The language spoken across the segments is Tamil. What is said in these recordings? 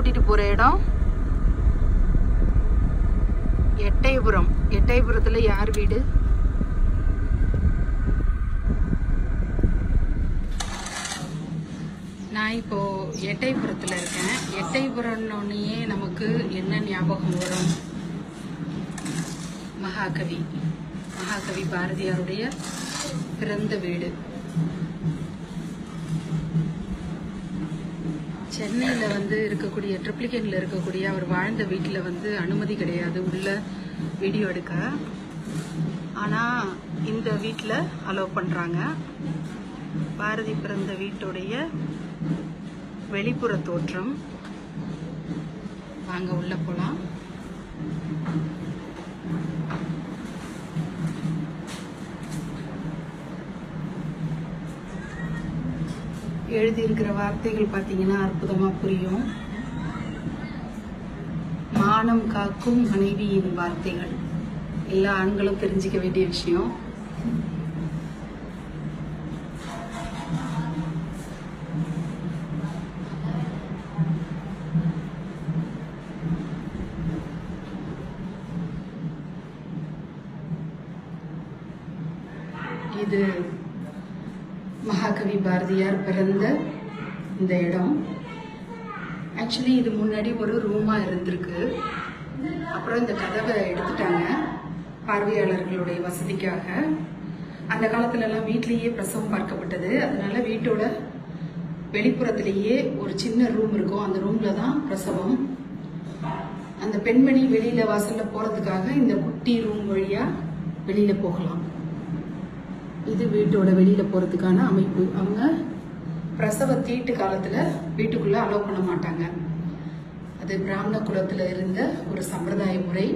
கூட்டிட்டு போற இடம் எட்டயபுரம் எட்டயபுரத்துல யார் வீடு நான் இப்போ எட்டயபுரத்துல இருக்கேன் எட்டயபுரம்னே நமக்கு என்ன ஞாபகம் வரும் மகாகவி மகாகவி பாரதியாருடைய பிறந்த வீடு சென்னையில் வந்து இருக்கக்கூடிய ட்ரிப்ளிகேனில் இருக்கக்கூடிய அவர் வாழ்ந்த வீட்டில் வந்து அனுமதி கிடையாது உள்ள வீடியோ எடுக்க ஆனால் இந்த வீட்டில் அலோவ் பண்ணுறாங்க பாரதி பிறந்த வீட்டுடைய வெளிப்புற தோற்றம் வாங்க உள்ள போலாம் எழுதியிருக்கிற வார்த்தைகள் பார்த்தீங்கன்னா அற்புதமா புரியும் மானம் காக்கும் மனைவியின் வார்த்தைகள் எல்லா ஆண்களும் தெரிஞ்சுக்க வேண்டிய விஷயம் இது மகாகவி பாரதியார் பிறந்த இந்த இடம் ஆக்சுவலி இது முன்னாடி ஒரு ரூமா இருந்திருக்கு அப்புறம் இந்த கதவை எடுத்துட்டாங்க பார்வையாளர்களுடைய வசதிக்காக அந்த காலத்துல எல்லாம் வீட்லயே பிரசவம் பார்க்கப்பட்டது அதனால வீட்டோட வெளிப்புறத்திலேயே ஒரு சின்ன ரூம் இருக்கும் அந்த ரூம்ல தான் பிரசவம் அந்த பெண்மணி வெளியில வாசல்ல போறதுக்காக இந்த குட்டி ரூம் வழியா வெளியில போகலாம் இது வீட்டோட வெளியில போறதுக்கான அமைப்பு அவங்க பிரசவ தீட்டு காலத்துல வீட்டுக்குள்ள அலோவ் பண்ண மாட்டாங்க அது பிராமண குலத்துல இருந்த ஒரு சம்பிரதாய முறை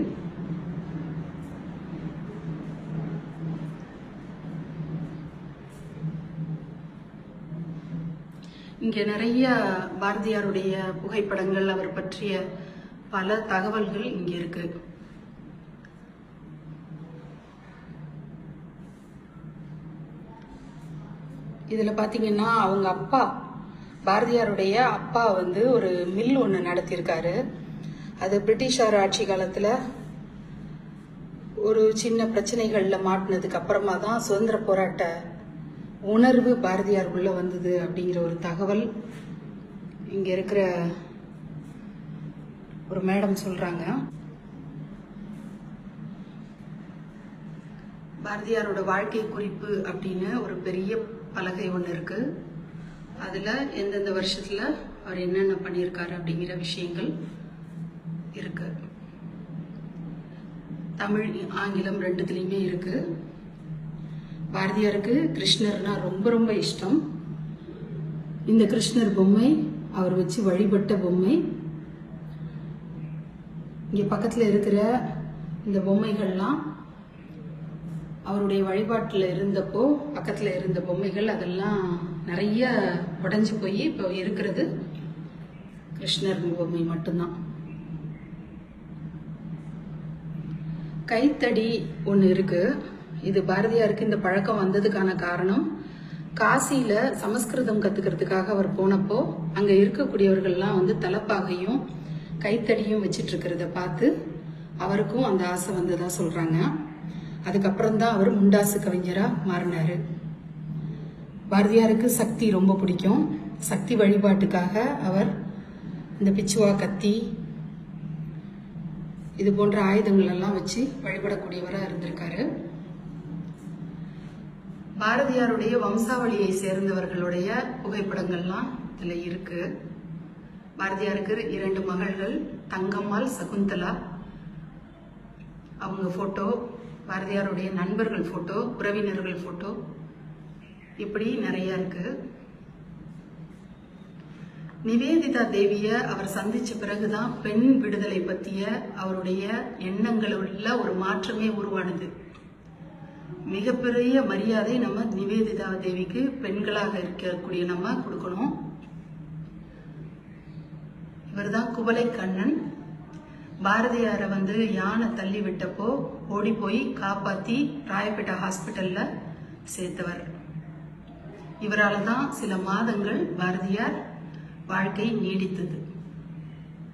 இங்க நிறைய பாரதியாருடைய புகைப்படங்கள் அவர் பற்றிய பல தகவல்கள் இங்க இருக்கு இதுல பாத்தீங்கன்னா அவங்க அப்பா பாரதியாருடைய அப்பா வந்து ஒரு மில் ஒன்று நடத்தியிருக்காரு அது பிரிட்டிஷார் ஆட்சி காலத்துல ஒரு சின்ன பிரச்சனைகள்ல மாட்டினதுக்கு அப்புறமா தான் சுதந்திர போராட்ட உணர்வு பாரதியார் உள்ள வந்தது அப்படிங்கிற ஒரு தகவல் இங்க இருக்கிற ஒரு மேடம் சொல்றாங்க பாரதியாரோட வாழ்க்கை குறிப்பு அப்படின்னு ஒரு பெரிய பலகை ஒன்று இருக்கு அதுல எந்தெந்த வருஷத்துல அவர் என்னென்ன பண்ணியிருக்காரு அப்படிங்கிற விஷயங்கள் இருக்கு தமிழ் ஆங்கிலம் ரெண்டுத்துலயுமே இருக்கு பாரதியாருக்கு கிருஷ்ணர்னா ரொம்ப ரொம்ப இஷ்டம் இந்த கிருஷ்ணர் பொம்மை அவர் வச்சு வழிபட்ட பொம்மை இங்க பக்கத்துல இருக்கிற இந்த பொம்மைகள்லாம் அவருடைய வழிபாட்டில் இருந்தப்போ பக்கத்தில் இருந்த பொம்மைகள் அதெல்லாம் நிறைய உடைஞ்சு போய் இப்போ இருக்கிறது கிருஷ்ணர் பொம்மை மட்டும்தான் கைத்தடி ஒன்று இருக்கு இது பாரதியாருக்கு இந்த பழக்கம் வந்ததுக்கான காரணம் காசியில சமஸ்கிருதம் கத்துக்கிறதுக்காக அவர் போனப்போ அங்க இருக்கக்கூடியவர்கள்லாம் வந்து தலப்பாகையும் கைத்தடியும் வச்சிட்டு இருக்கிறத பார்த்து அவருக்கும் அந்த ஆசை வந்ததா சொல்றாங்க அதுக்கப்புறம் தான் அவர் முண்டாசு கவிஞரா மாறினாரு பாரதியாருக்கு சக்தி ரொம்ப பிடிக்கும் சக்தி வழிபாட்டுக்காக அவர் இந்த பிச்சுவா கத்தி இது போன்ற ஆயுதங்கள் எல்லாம் வச்சு வழிபடக்கூடியவரா இருந்திருக்காரு பாரதியாருடைய வம்சாவளியை சேர்ந்தவர்களுடைய புகைப்படங்கள்லாம் இதுல இருக்கு பாரதியாருக்கு இரண்டு மகள்கள் தங்கம்மாள் சகுந்தலா அவங்க போட்டோ பாரதியாருடைய நண்பர்கள் போட்டோ உறவினர்கள் போட்டோ இப்படி நிறைய இருக்கு நிவேதிதா தேவிய அவர் சந்திச்ச பிறகுதான் பெண் விடுதலை பத்திய அவருடைய எண்ணங்களுள்ள ஒரு மாற்றமே உருவானது மிகப்பெரிய மரியாதை நம்ம நிவேதிதா தேவிக்கு பெண்களாக இருக்கக்கூடிய நம்ம கொடுக்கணும் இவர்தான் குவளை கண்ணன் பாரதியாரை வந்து யானை தள்ளி விட்டப்போ ஓடி போய் காப்பாத்தி ராயப்பேட்டை ஹாஸ்பிட்டல்ல சேர்த்தவர் இவரால தான் சில மாதங்கள் பாரதியார் வாழ்க்கை நீடித்தது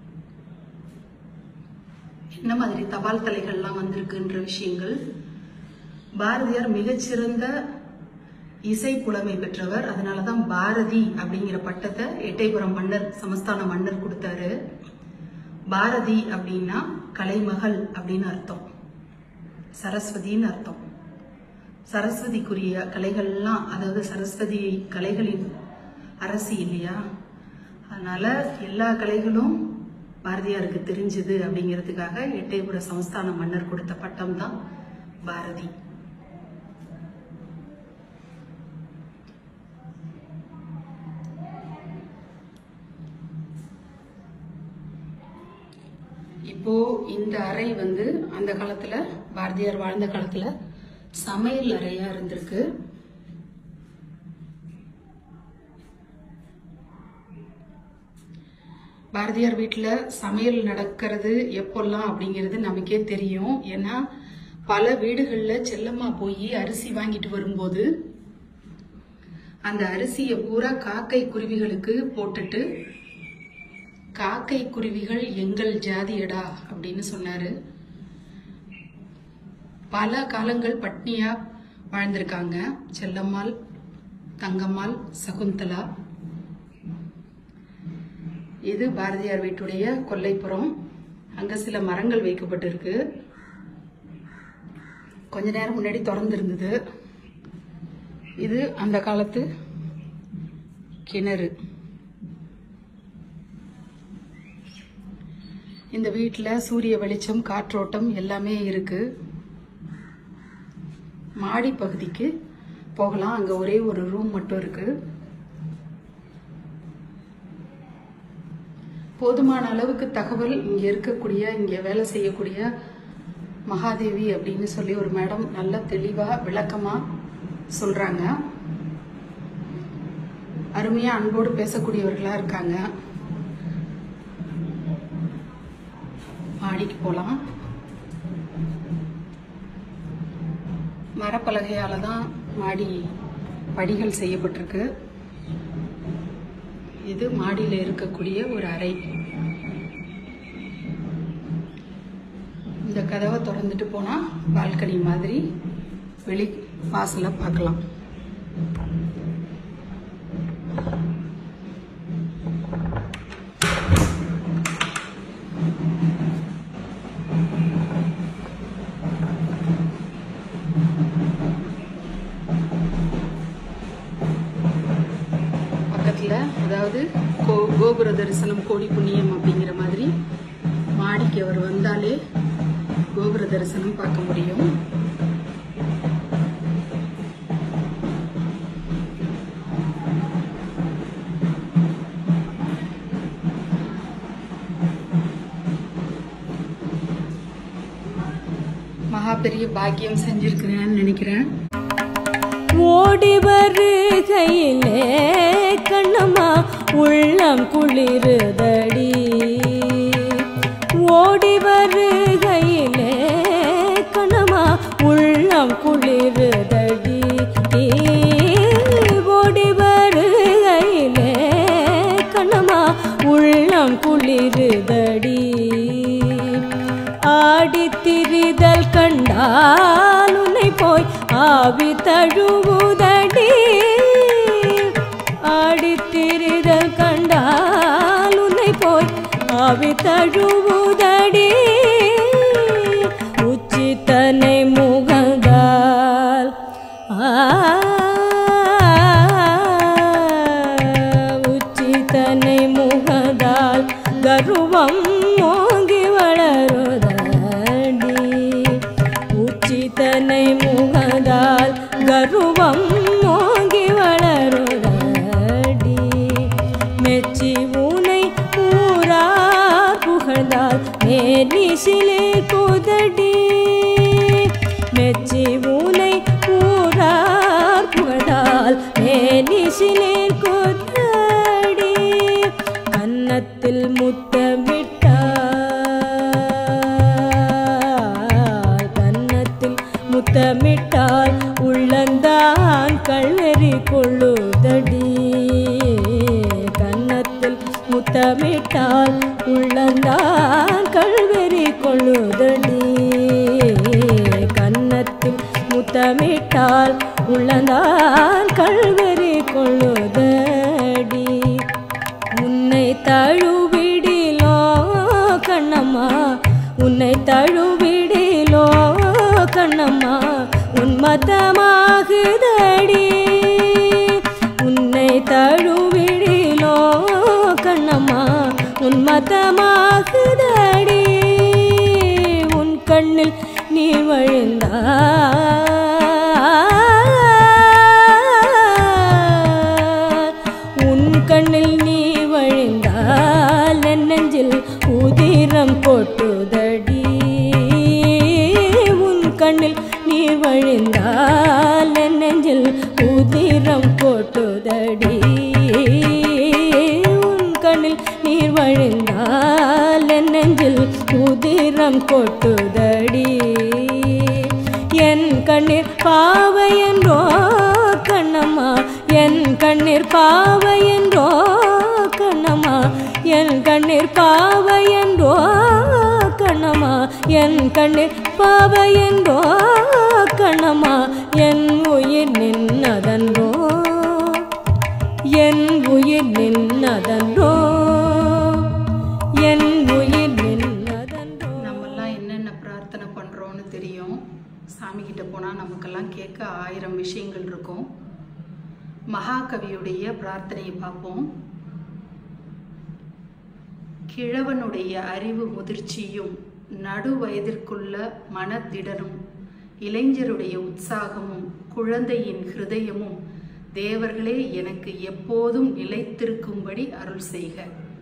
இந்த மாதிரி தபால் தலைகள்லாம் வந்திருக்குன்ற விஷயங்கள் பாரதியார் மிகச்சிறந்த இசை புலமை பெற்றவர் அதனாலதான் பாரதி அப்படிங்கிற பட்டத்தை எட்டயபுரம் மன்னர் சமஸ்தான மன்னர் கொடுத்தாரு பாரதி அப்படின்னா கலைமகள் அப்படின்னு அர்த்தம் சரஸ்வதின்னு அர்த்தம் சரஸ்வதிக்குரிய கலைகள்லாம் அதாவது சரஸ்வதி கலைகளின் அரசி இல்லையா அதனால எல்லா கலைகளும் பாரதியாருக்கு தெரிஞ்சது அப்படிங்கிறதுக்காக எட்டயபுர சமஸ்தான மன்னர் கொடுத்த பட்டம் தான் பாரதி இப்போ இந்த அறை வந்து அந்த காலத்துல பாரதியார் வாழ்ந்த காலத்துல சமையல் அறையா இருந்திருக்கு பாரதியார் வீட்டில் சமையல் நடக்கிறது எப்போல்லாம் அப்படிங்கிறது நமக்கே தெரியும் ஏன்னா பல வீடுகளில் செல்லம்மா போய் அரிசி வாங்கிட்டு வரும்போது அந்த அரிசியை பூரா காக்கை குருவிகளுக்கு போட்டுட்டு காக்கை குருவிகள் எங்கள் ஜாதியடா அப்படின்னு சொன்னாரு பல காலங்கள் பட்னியா வாழ்ந்திருக்காங்க செல்லம்மாள் தங்கம்மாள் சகுந்தலா இது பாரதியார் வீட்டுடைய கொல்லைப்புறம் அங்க சில மரங்கள் வைக்கப்பட்டிருக்கு கொஞ்ச நேரம் முன்னாடி திறந்து இருந்தது இது அந்த காலத்து கிணறு இந்த வீட்டில் சூரிய வெளிச்சம் காற்றோட்டம் எல்லாமே இருக்கு மாடி பகுதிக்கு போகலாம் அங்க ஒரே ஒரு ரூம் மட்டும் இருக்கு போதுமான அளவுக்கு தகவல் இங்க இருக்கக்கூடிய இங்க வேலை செய்யக்கூடிய மகாதேவி அப்படின்னு சொல்லி ஒரு மேடம் நல்ல தெளிவா விளக்கமா சொல்றாங்க அருமையா அன்போடு பேசக்கூடியவர்களா இருக்காங்க மாடிக்கு போலாம் மரப்பலகையால தான் மாடி படிகள் செய்யப்பட்டிருக்கு இது மாடியில் இருக்கக்கூடிய ஒரு அறை இந்த கதவை திறந்துட்டு போனா பால்கனி மாதிரி வெளி வாசல பார்க்கலாம் பக்கத்துல அதாவது கோ- கோபுர தரிசனம் கோடி புண்ணியம் அப்படிங்கிற மாதிரி மாடிக்கு அவர் வந்தாலே கோபுர தரிசனம் பார்க்க முடியும் மகா பெரிய பாக்கியம் செஞ்சிருக்கிறேன்னு நினைக்கிறேன் ஓடி வருகையிலே கண்ணம்மா உள்ளம் குளிருதடி ஓடி வருகையிலே கண்ணம்மா உள்ளம் குளிருதடி ஓடி வருகையிலே கண்ணம்மா உள்ளம் குளிருதடி ஆடித் திரிதல் கண்டால் உன்னை போய் ஆவி தழுவுதடி ஆடித் திரிதல் கண்டால் உன்னை போய் ஆவி தழுவுதடி உச்சி தன்னை முகந்தால் உச்சி தன்னை முகந்தால் கருவம் மோங்கி வளருதடி உச்சி தன்னை முகந்தால் கருவம் மோங்கி வளருதடி மெச்சி உனை ஊரா புகழ்ந்தால் மேனிசிலே குதடி மெச்சி உனை ஊரார் புகழால் மேனிசிலே குதடி கன்னத்தில் முத்தமிட்டால் கன்னத்தில் முத்தமிட்டால் உள்ளந்தான் கல்வெறி கொள்ளுதடி கன்னத்தில் முத்த முத்தமிட்டால் உள்ளந்தான் கல்வெறி கொள்ளுதடி கன்னத்தில் முத்தமிட்டால் உள்ளந்தான் கல்வெறி கொள்ளுதடி உன்னை தழுவிடிலோ கண்ணம்மா உன்னை தழுவிடிலோ கண்ணம்மா உன்மத்தமாகுதடி உன்னை தழுவிடிலோ கண்ணம்மா உன்மத்தமாகுதடி உன் கண்ணில் நீ வழிந்தால் உன் கண்ணில் நீ வழிந்தால் என் நெஞ்சில் உதிரம் கொட்டுதடி உன் கண்ணில் நீ வழிந்தால் என் நெஞ்சில் உதிரம் கொட்டுதடி உன் கண்ணில் நீர் வழிந்தால் என் நெஞ்சில் உதிரம் கொட்டுதடி என் கண்ணீர் பாவை என்றோ கண்ணம்மா என் கண்ணீர் பாவை என்றோ கண்ணம்மா என் கண்ணீர் பாவை என்றோ கண்ணம்மா என் கண்ணீர் பாவை என்றோ கண்ணம்மா என் உயிர் நின்னதன்றோ என் உயிர் நின்னதன்றோ என் உயிர் நின்னதன்றோ நம்மெல்லாம் என்னென்ன பிரார்த்தனை பண்ணுறோன்னு தெரியும் சாமி கிட்ட போனால் நமக்கெல்லாம் கேட்க ஆயிரம் விஷயங்கள் இருக்கும் மகாகவியுடைய பிரார்த்தனையை பார்ப்போம் கிழவனுடைய அறிவு முதிர்ச்சியும் நடு வயதிற்குள்ள மனத்திடனும் இளைஞருடைய உற்சாகமும் குழந்தையின் ஹிருதயமும் தேவர்களே எனக்கு எப்போதும் நிலைத்திருக்கும்படி அருள் செய்க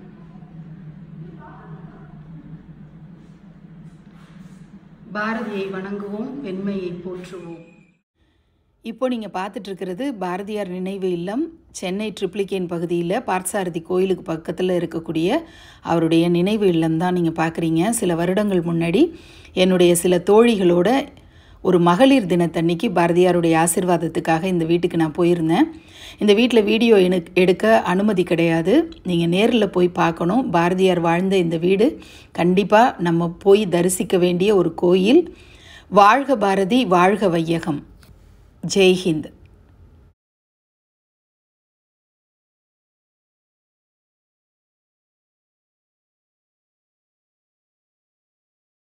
பாரதியை வணங்குவோம் வெண்மையை போற்றுவோம் இப்போ நீங்கள் பார்த்துட்டு இருக்கிறது பாரதியார் நினைவு இல்லம் சென்னை ட்ரிப்ளிகேன் பகுதியில் பார்த்தசாரதி கோயிலுக்கு பக்கத்தில் இருக்கக்கூடிய அவருடைய நினைவு இல்லம் தான் நீங்கள் பார்க்குறீங்க சில வருடங்கள் முன்னாடி என்னுடைய சில தோழிகளோட ஒரு மகளிர் தினத்தன்னைக்கு பாரதியாருடைய ஆசிர்வாதத்துக்காக இந்த வீட்டுக்கு நான் போயிருந்தேன் இந்த வீட்டில் வீடியோ எனக்கு எடுக்க அனுமதி கிடையாது நீங்கள் நேரில் போய் பார்க்கணும் பாரதியார் வாழ்ந்த இந்த வீடு கண்டிப்பாக நம்ம போய் தரிசிக்க வேண்டிய ஒரு கோயில் வாழ்க பாரதி வாழ்க வையகம் ஜெய் ஹிந்த்